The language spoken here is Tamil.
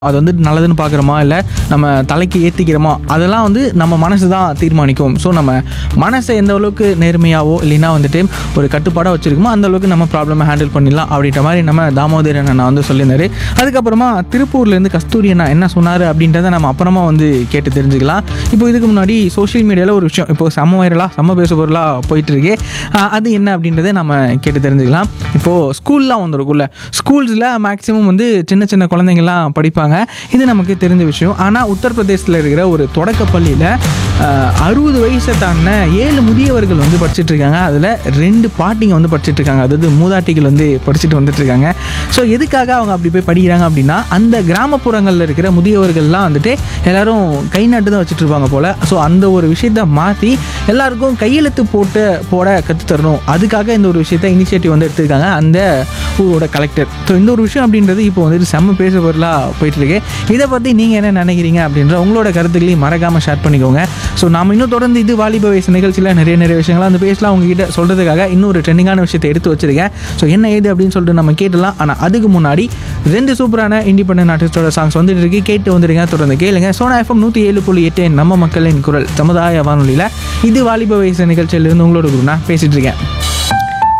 அது வந்து நல்லதுன்னு பார்க்குறோமா இல்லை நம்ம தலைக்கு ஏற்றிக்கிறோமா அதெல்லாம் வந்து நம்ம மனசு தான் தீர்மானிக்கும் ஸோ நம்ம மனசை எந்த அளவுக்கு நேர்மையாவோ இல்லைன்னா வந்துட்டு ஒரு கட்டுப்பாடாக வச்சுருக்கோமோ அந்த அளவுக்கு நம்ம ப்ராப்ளமை ஹேண்டில் பண்ணிடலாம் அப்படின்ற மாதிரி நம்ம தாமோதரன் அண்ணா வந்து சொல்லியிருந்தாரு அதுக்கப்புறமா திருப்பூர்லேருந்து கஸ்தூரி அண்ணா என்ன சொன்னார் அப்படின்றத நம்ம அப்புறமா வந்து கேட்டு தெரிஞ்சுக்கலாம் இப்போ இதுக்கு முன்னாடி சோஷியல் மீடியாவில் ஒரு விஷயம் இப்போ செம்ம வைரலாக செம்ம பேசு பொருளாக போயிட்டு இருக்கு ஆஹ் அது என்ன அப்படின்றத நம்ம கேட்டு தெரிஞ்சுக்கலாம் இப்போது ஸ்கூல்லாம் வந்துருக்குல்ல ஸ்கூல்ஸில் மேக்ஸிமம் வந்து சின்ன சின்ன குழந்தைங்கள்லாம் படிப்பாங்க இது நமக்கு தெரிஞ்ச விஷயம் ஆனால் உத்தரப்பிரதேசத்தில் இருக்கிற ஒரு தொடக்க பள்ளியில் அறுபது வயசை தாண்டின ஏழு முதியவர்கள் வந்து படிச்சுட்டு இருக்காங்க அதில் ரெண்டு பாட்டிங்க வந்து படிச்சுட்டு இருக்காங்க அதாவது மூதாட்டிகள் வந்து படிச்சுட்டு வந்துட்டு இருக்காங்க ஸோ எதுக்காக அவங்க அப்படி போய் படிக்கிறாங்க அப்படின்னா அந்த கிராமப்புறங்களில் இருக்கிற முதியவர்கள்லாம் வந்துட்டு எல்லாரும் கை நாட்டு தான் வச்சுட்டு இருப்பாங்க போல் ஸோ அந்த ஒரு விஷயத்த மாற்றி எல்லாருக்கும் கையெழுத்து போட்டு போட கற்றுத்தரணும் அதுக்காக இந்த ஒரு விஷயத்த இனிஷியேட்டிவ் வந்து எடுத்திருக்காங்க அந்த ஊரோட கலெக்டர் ஸோ இந்த ஒரு விஷயம் அப்படின்றது இப்போ வந்துட்டு செம்ம பேச பொருளாக போயிட்டுருக்கு இதை பற்றி நீங்கள் என்ன நினைக்கிறீங்க அப்படின்ற உங்களோட கருத்துக்களையும் மறக்காமல் ஷேர் பண்ணிக்கோங்க ஸோ நாம இன்னும் தொடர்ந்து இது வாலிப வயசு நிகழ்ச்சியில் நிறைய நிறைய விஷயங்கள் அந்த பேசலாம் உங்ககிட்ட சொல்கிறதுக்காக இன்னொரு ட்ரெண்டிங்கான விஷயத்தை எடுத்து வச்சிருக்கேன் ஸோ என்ன ஏது அப்படின்னு சொல்லிட்டு நம்ம கேட்டலாம் ஆனால் அதுக்கு முன்னாடி ரெண்டு சூப்பரான இண்டிபெண்டன்ட் ஆர்டிஸ்டோட சாங்ஸ் வந்துட்டு இருக்கு கேட்டு வந்துருங்க தொடர்ந்து கேளுங்க சோனா எஃப்எம் நூற்றி ஏழு புள்ளி எட்டு நம்ம மக்களின் குரல் சமுதாய வானொலியில் இது வாலிப வயசு நிகழ்ச்சியிலிருந்து உங்களோட குருனா பேசிட்டு இருக்கேன்